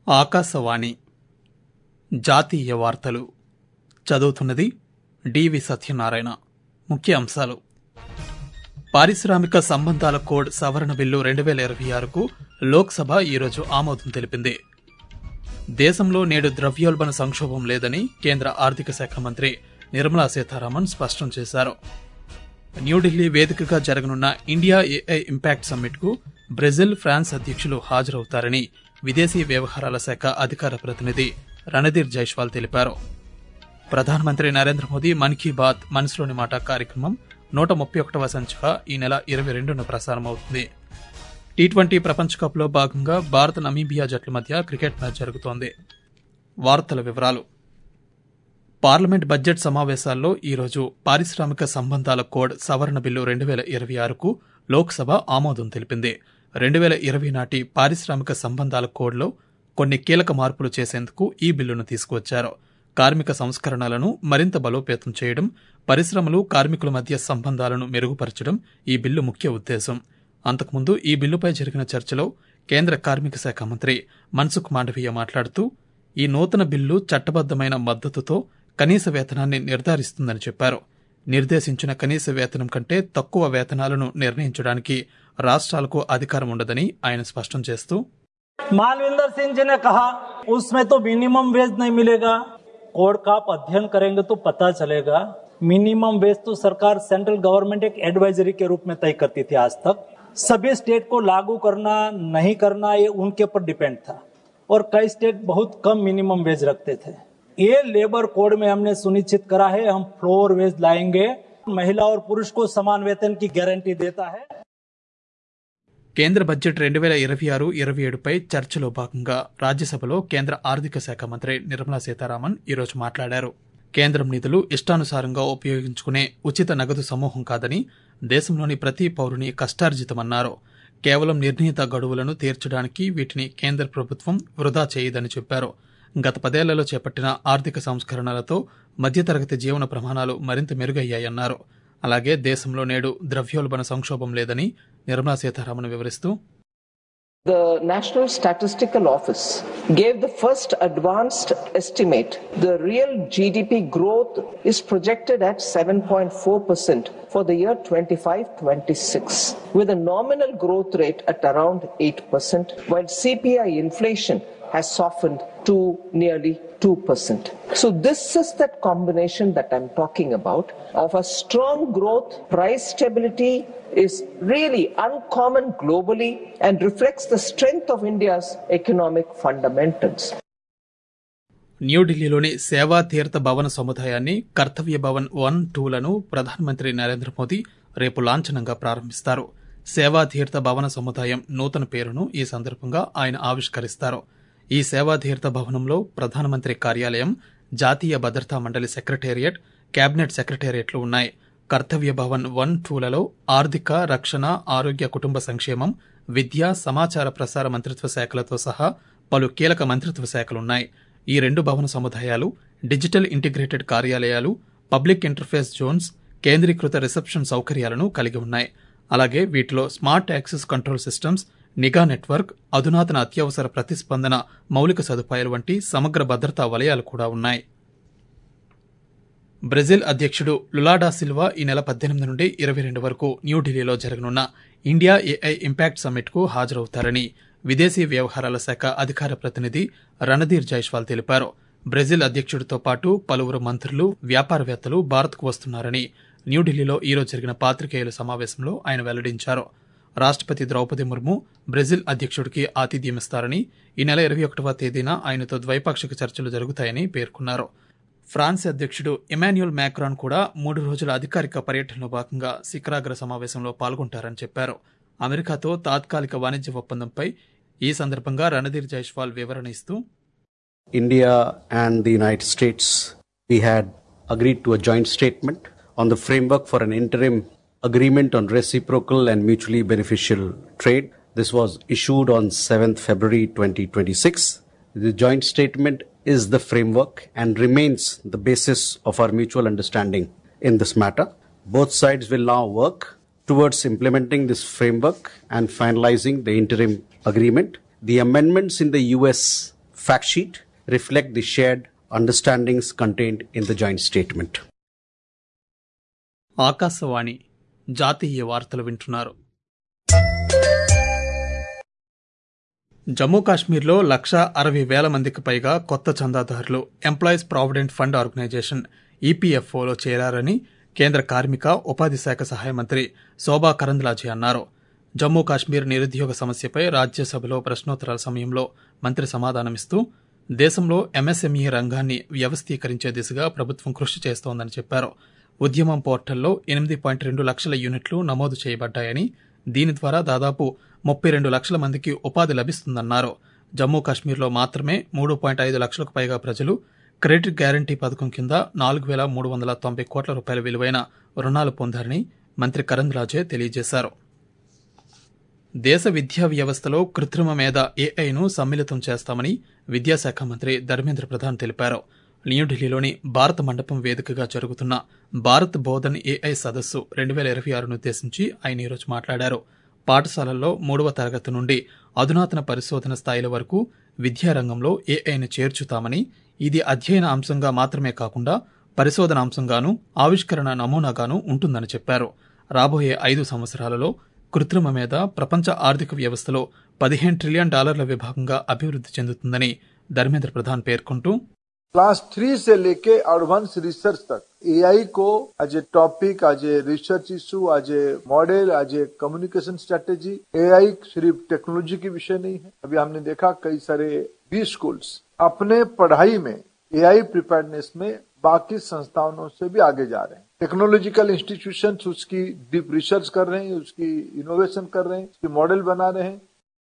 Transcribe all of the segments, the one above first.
ఆకాశవాణి జాతీయ వార్తలు చదువుతున్నది డివి సత్యనారాయణ ముఖ్య అంశాలు పారిశ్రామిక సంబంధాల కోడ్ సవరణ బిల్లు రెండు వేల ఇరవై ఆరుకు లోక్సభ ఈరోజు ఆమోదం తెలిపింది దేశంలో నేడు ద్రవ్యోల్బణ సంక్షోభం లేదని కేంద్ర ఆర్థిక శాఖ మంత్రి నిర్మలా సీతారామన్ స్పష్టం చేశారు న్యూఢిల్లీ వేదికగా జరగనున్న ఇండియా ఏఐ ఇంపాక్ట్ సమ్మిట్ కు బ్రెజిల్ ఫ్రాన్స్ అధ్యక్షులు హాజరవుతారని విదేశీ వ్యవహారాల శాఖ అధికార ప్రతినిధి రణధీర్ జైష్వాల్ తెలిపారు ప్రధానమంత్రి నరేంద్ర మోదీ మన్ కీ బాత్ మనసులోని మాట కార్యక్రమం నూట ముప్పై ఒకటవ సంచిక ఈ నెల ఇరవై రెండున ప్రసారమవుతుంది టీ ట్వంటీ ప్రపంచ కప్లో భాగంగా భారత్ నమీబియా జట్ల మధ్య క్రికెట్ మ్యాచ్ జరుగుతోంది వార్తల వివరాలు పార్లమెంట్ బడ్జెట్ సమావేశాల్లో ఈరోజు పారిశ్రామిక సంబంధాల కోడ్ సవరణ బిల్లు రెండు వేల ఇరవై ఆరుకు లోక్సభ ఆమోదం తెలిపింది రెండు వేల ఇరవై నాటి పారిశ్రామిక సంబంధాల కోడ్లో కొన్ని కీలక మార్పులు చేసేందుకు ఈ బిల్లును తీసుకువచ్చారు కార్మిక సంస్కరణలను మరింత బలోపేతం చేయడం పరిశ్రమలు కార్మికుల మధ్య సంబంధాలను మెరుగుపరచడం ఈ బిల్లు ముఖ్య ఉద్దేశం అంతకుముందు ఈ బిల్లుపై జరిగిన చర్చలో కేంద్ర కార్మిక శాఖ మంత్రి మన్సుఖ్ మాండవీయ మాట్లాడుతూ ఈ నూతన బిల్లు చట్టబద్దమైన మద్దతుతో కనీస వేతనాన్ని నిర్ధారిస్తుందని చెప్పారు నిర్దేశించిన కనీస వేతనం కంటే తక్కువ వేతనాలను నిర్ణయించడానికి రాష్ట్రాలకు అధికారం ఉండదని ఆయన స్పష్టం చేస్తూ मालविंदर सिंह जी ने कहा उसमें तो मिनिमम वेज नहीं मिलेगा कोड का आप अध्ययन करेंगे तो पता चलेगा मिनिमम वेज तो सरकार सेंट्रल गवर्नमेंट एक एडवाइजरी के रूप में तय करती थी आज तक सभी स्टेट को लागू करना नहीं करना ये उनके ऊपर डिपेंड था और कई स्टेट बहुत कम मिनिमम वेज रखते थे ये लेबर कोड में हमने सुनिश्चित करा है हम फ्लोर वेज लाएंगे महिला और पुरुष को समान वेतन की गारंटी देता है కేంద్ర బడ్జెట్ రెండు వేల ఇరవై ఆరు ఇరవై ఏడుపై చర్చలో భాగంగా రాజ్యసభలో కేంద్ర ఆర్థిక శాఖ మంత్రి నిర్మలా సీతారామన్ ఈరోజు మాట్లాడారు కేంద్రం నిధులు ఇష్టానుసారంగా ఉపయోగించుకునే ఉచిత నగదు సమూహం కాదని దేశంలోని ప్రతి పౌరుని కష్టార్జితమన్నారు కేవలం నిర్ణీత గడువులను తీర్చడానికి వీటిని కేంద్ర ప్రభుత్వం వృధా చేయదని చెప్పారు గత పదేళ్లలో చేపట్టిన ఆర్థిక సంస్కరణలతో మధ్యతరగతి జీవన ప్రమాణాలు మరింత మెరుగయ్యాయన్నారు అలాగే దేశంలో నేడు ద్రవ్యోల్బణ సంక్షోభం లేదని నిర్మలా సీతారామన్ వివరిస్తూ The National Statistical Office gave the first advanced estimate. The real GDP growth is projected at 7.4% for the year 25-26, with a nominal growth rate at around 8%, while CPI inflation has softened to nearly 2%. So this is that combination that I'm talking about of a strong growth, price stability is really uncommon globally and reflects the strength of India's economic fundamentals. న్యూఢిల్లీలోని సేవా తీర్థ భవన సముదాయాన్ని కర్తవ్య Bhavan one టూలను ప్రధానమంత్రి నరేంద్ర మోదీ రేపు లాంఛనంగా ప్రారంభిస్తారు సేవా తీర్థ భవన సముదాయం నూతన పేరును ఈ సందర్భంగా ఆయన ఆవిష్కరిస్తారు ఈ సేవాతీర్థ భవనంలో ప్రధానమంత్రి కార్యాలయం జాతీయ భద్రతా మండలి సెక్రటేరియట్ కేబినెట్ సెక్రటేరియట్లు ఉన్నాయి కర్తవ్య భవన్ వన్ టూలలో ఆర్థిక రక్షణ ఆరోగ్య కుటుంబ సంక్షేమం విద్య సమాచార ప్రసార మంత్రిత్వ శాఖలతో సహా పలు కీలక మంత్రిత్వ శాఖలున్నాయి ఈ రెండు భవన సముదాయాలు డిజిటల్ ఇంటిగ్రేటెడ్ కార్యాలయాలు పబ్లిక్ ఇంటర్ఫేస్ జోన్స్ కేంద్రీకృత రిసెప్షన్ సౌకర్యాలను కలిగి ఉన్నాయి అలాగే వీటిలో స్మార్ట్ యాక్సెస్ కంట్రోల్ సిస్టమ్స్ నిఘా నెట్వర్క్ అధునాతన అత్యవసర ప్రతిస్పందన మౌలిక సదుపాయాలు వంటి సమగ్ర భద్రతా వలయాలు కూడా ఉన్నాయి బ్రెజిల్ అధ్యక్షుడు లులాడా సిల్వా ఈ నెల పద్దెనిమిది నుండి ఇరవై రెండు వరకు న్యూఢిల్లీలో జరగనున్న ఇండియా ఏఐ ఇంపాక్ట్ సమ్మిట్ కు హాజరవుతారని విదేశీ వ్యవహారాల శాఖ అధికార ప్రతినిధి రణధీర్ జైష్వాల్ తెలిపారు బ్రెజిల్ అధ్యక్షుడితో పాటు పలువురు మంత్రులు వ్యాపారవేత్తలు భారత్కు వస్తున్నారని న్యూఢిల్లీలో ఈరోజు జరిగిన పాత్రికేయుల సమావేశంలో ఆయన వెల్లడించారు రాష్టపతి ద్రౌపది ముర్ము బ్రెజిల్ అధ్యక్షుడికి ఆతిథ్యమిస్తారని ఈ నెల ఇరవై ఒకటవ తేదీన ఆయనతో ద్వైపాక్షిక చర్చలు జరుగుతాయని పేర్కొన్నారు ఫ్రాన్స్ అధ్యక్షుడు ఇమాన్యుయల్ మ్యాక్రాన్ కూడా మూడు రోజుల అధికారిక పర్యటనలో భాగంగా శిఖరాగ్ర సమావేశంలో పాల్గొంటారని చెప్పారు అమెరికాతో తాత్కాలిక వాణిజ్య ఒప్పందంపై ఈ సందర్భంగా రణధీర్ జైష్వాల్ వివరణ ఇస్తూ India and the United States, we had agreed to a joint statement on the framework for an interim agreement on reciprocal and mutually beneficial trade. This was issued on 7th February 2026. The joint statement is the framework and remains the basis of our mutual understanding in this matter. Both sides will now work towards implementing this framework and finalizing the interim agreement. The amendments in the US fact sheet reflect the shared understandings contained in the joint statement. Akashvani జాతీయ వార్తలు వింటున్నారు జమ్మూ కాశ్మీర్లో లక్ష అరవై వేల మందికి పైగా కొత్త చందాదారులు ఎంప్లాయీస్ ప్రావిడెంట్ ఫండ్ ఆర్గనైజేషన్ ఈపీఎఫ్ఓలో చేరారని కేంద్ర కార్మిక ఉపాధి శాఖ సహాయ మంత్రి శోభా కరంద్లాజే అన్నారు జమ్మూ కాశ్మీర్ నిరుద్యోగ సమస్యపై రాజ్యసభలో ప్రశ్నోత్తరాల సమయంలో మంత్రి సమాధానమిస్తూ దేశంలో ఎంఎస్ఎంఈ రంగాన్ని వ్యవస్థీకరించే దిశగా ప్రభుత్వం కృషి చేస్తోందని చెప్పారు ఉద్యమం పోర్టల్లో ఎనిమిది పాయింట్ రెండు లక్షల యూనిట్లు నమోదు చేయబడ్డాయని దీని ద్వారా దాదాపు ముప్పై రెండు లక్షల మందికి ఉపాధి లభిస్తుందన్నారు జమ్మూ కాశ్మీర్లో మాత్రమే మూడు పాయింట్ ఐదు లక్షలకు పైగా ప్రజలు క్రెడిట్ గ్యారంటీ పథకం కింద నాలుగు వేల మూడు వందల తొంభై కోట్ల రూపాయల విలువైన రుణాలు పొందారని మంత్రి కరంద్లాజే తెలియజేశారు దేశ విద్యా వ్యవస్థలో కృత్రిమ మేధ ఏఐను సమ్మిళితం చేస్తామని విద్యాశాఖ మంత్రి ధర్మేంద్ర ప్రధాన్ తెలిపారు న్యూఢిల్లీలోని భారత మండపం వేదికగా జరుగుతున్న భారత్ బోధన్ ఏఐ సదస్సు రెండు వేల ఇరవై ఆరును ఉద్దేశించి ఆయన ఈరోజు మాట్లాడారు పాఠశాలల్లో మూడవ తరగతి నుండి అధునాతన పరిశోధన స్థాయిల వరకు విద్యారంగంలో ఏఐను చేర్చుతామని ఇది అధ్యయన అంశంగా మాత్రమే కాకుండా పరిశోధన అంశంగాను ఆవిష్కరణ నమూనాగాను ఉంటుందని చెప్పారు రాబోయే ఐదు సంవత్సరాలలో కృత్రిమ మీద ప్రపంచ ఆర్థిక వ్యవస్థలో పదిహేను ట్రిలియన్ డాలర్ల విభాగంగా అభివృద్ధి చెందుతుందని ధర్మేంద్ర ప్రధాన్ పేర్కొంటూ क्लास थ्री से लेके एडवांस रिसर्च तक एआई को as a topic as a research issue as a model as a communication strategy AI सिर्फ टेक्नोलॉजी की विषय नहीं है अभी हमने देखा कई सारे बी स्कूल्स अपने पढ़ाई में एआई प्रिपेयरनेस में बाकी संस्थानों से भी आगे जा रहे हैं टेक्नोलॉजिकल इंस्टीट्यूशन उसकी डीप रिसर्च कर रहे हैं उसकी इनोवेशन कर रहे हैं उसकी मॉडल बना रहे हैं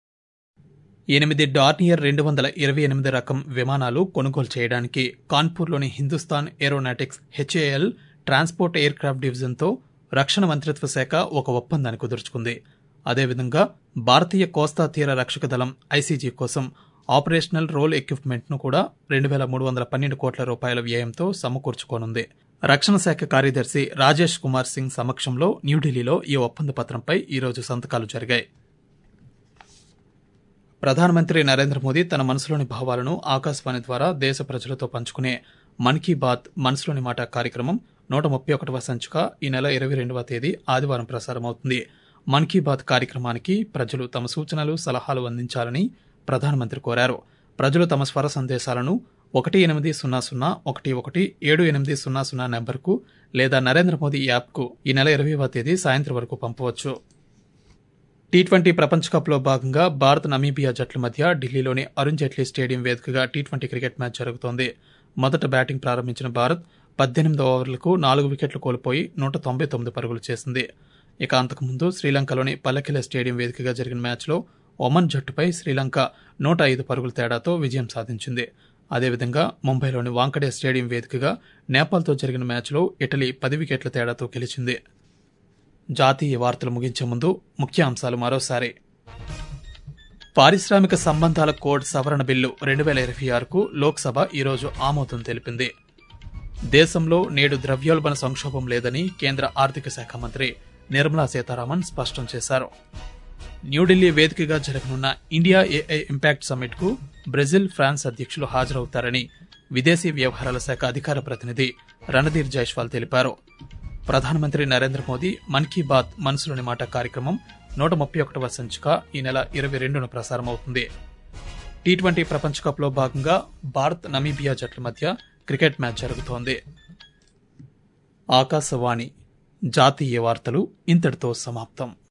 ఎనిమిది డార్నియర్ రెండు వందల ఇరవై ఎనిమిది రకం విమానాలు కొనుగోలు చేయడానికి కాన్పూర్లోని Hindustan aeronautics HAL transport aircraft డివిజన్తో రక్షణ మంత్రిత్వ శాఖ ఒక ఒప్పందాన్ని కుదుర్చుకుంది అదేవిధంగా భారతీయ కోస్తా తీర రక్షక దళం ఐసీజీ కోసం ఆపరేషనల్ రోల్ ఎక్విప్మెంట్ను కూడా రెండు వేల మూడు వందల పన్నెండు కోట్ల రూపాయల వ్యయంతో సమకూర్చుకోనుంది రక్షణ శాఖ కార్యదర్శి రాజేష్ కుమార్ సింగ్ సమక్షంలో న్యూఢిల్లీలో ఈ ఒప్పంద పత్రంపై ఈరోజు సంతకాలు జరిగాయి ప్రధానమంత్రి నరేంద్ర మోదీ తన మనసులోని భావాలను ఆకాశవాణి ద్వారా దేశ ప్రజలతో పంచుకునే మన్ కీ బాత్ మనసులోని మాట కార్యక్రమం నూట ముప్పై ఒకటవ సంచిక ఈ నెల ఇరవై రెండవ తేదీ ఆదివారం ప్రసారమవుతుంది మన్ కీ బాత్ కార్యక్రమానికి ప్రజలు తమ సూచనలు సలహాలు అందించాలని ప్రధానమంత్రి కోరారు ప్రజలు తమ స్వర సందేశాలను ఒకటి ఎనిమిది సున్నా సున్నా ఒకటి ఒకటి ఏడు ఎనిమిది సున్నా సున్నా నెంబర్కు లేదా నరేంద్ర మోదీ యాప్కు ఈ నెల ఇరవైవ తేదీ సాయంత్రం వరకు పంపవచ్చు టీ ట్వంటీ ప్రపంచ కప్లో భాగంగా భారత్ నమీబియా జట్ల మధ్య ఢిల్లీలోని అరుణ్ జైట్లీ స్టేడియం వేదికగా టీ ట్వంటీ క్రికెట్ మ్యాచ్ జరుగుతోంది మొదట బ్యాటింగ్ ప్రారంభించిన భారత్ పద్దెనిమిది ఓవర్లకు నాలుగు వికెట్లు కోల్పోయి నూట తొంభై తొమ్మిది పరుగులు చేసింది ఇక అంతకుముందు శ్రీలంకలోని పల్లకిల స్టేడియం వేదికగా జరిగిన మ్యాచ్లో ఒమన్ జట్టుపై శ్రీలంక నూట ఐదు పరుగుల తేడాతో విజయం సాధించింది అదేవిధంగా ముంబైలోని వాంకడే స్టేడియం వేదికగా నేపాల్తో జరిగిన మ్యాచ్లో ఇటలీ పది వికెట్ల తేడాతో గెలిచింది జాతీయ వార్తలు ముగించే ముందు ముఖ్యాంశాలు మరోసారి పారిశ్రామిక సంబంధాల కోడ్ సవరణ బిల్లు రెండు వేల ఇరవై ఆరుకు లోక్సభ ఈరోజు ఆమోదం తెలిపింది దేశంలో నేడు ద్రవ్యోల్బణ సంక్షోభం లేదని కేంద్ర ఆర్థిక శాఖ మంత్రి నిర్మలా సీతారామన్ స్పష్టం చేశారు న్యూఢిల్లీ వేదికగా జరగనున్న ఇండియా ఏఐ ఇంపాక్ట్ సమ్మిట్ కు బ్రెజిల్ ఫ్రాన్స్ అధ్యక్షులు హాజరవుతారని విదేశీ వ్యవహారాల శాఖ అధికార ప్రతినిధి రణధీర్ జైష్వాల్ తెలిపారు ప్రధానమంత్రి నరేంద్ర మోదీ మన్ కీ బాత్ మనసులోని మాట కార్యక్రమం నూట ముప్పై ఒకటవ సంచిక ఈ నెల ఇరవై రెండున ప్రసారమవుతుంది టీ ట్వంటీ ప్రపంచ కప్లో భాగంగా భారత్ నమీబియా జట్ల మధ్య క్రికెట్ మ్యాచ్ జరుగుతోంది ఆకాశవాణి జాతీయ వార్తలు ఇంతటితో సమాప్తం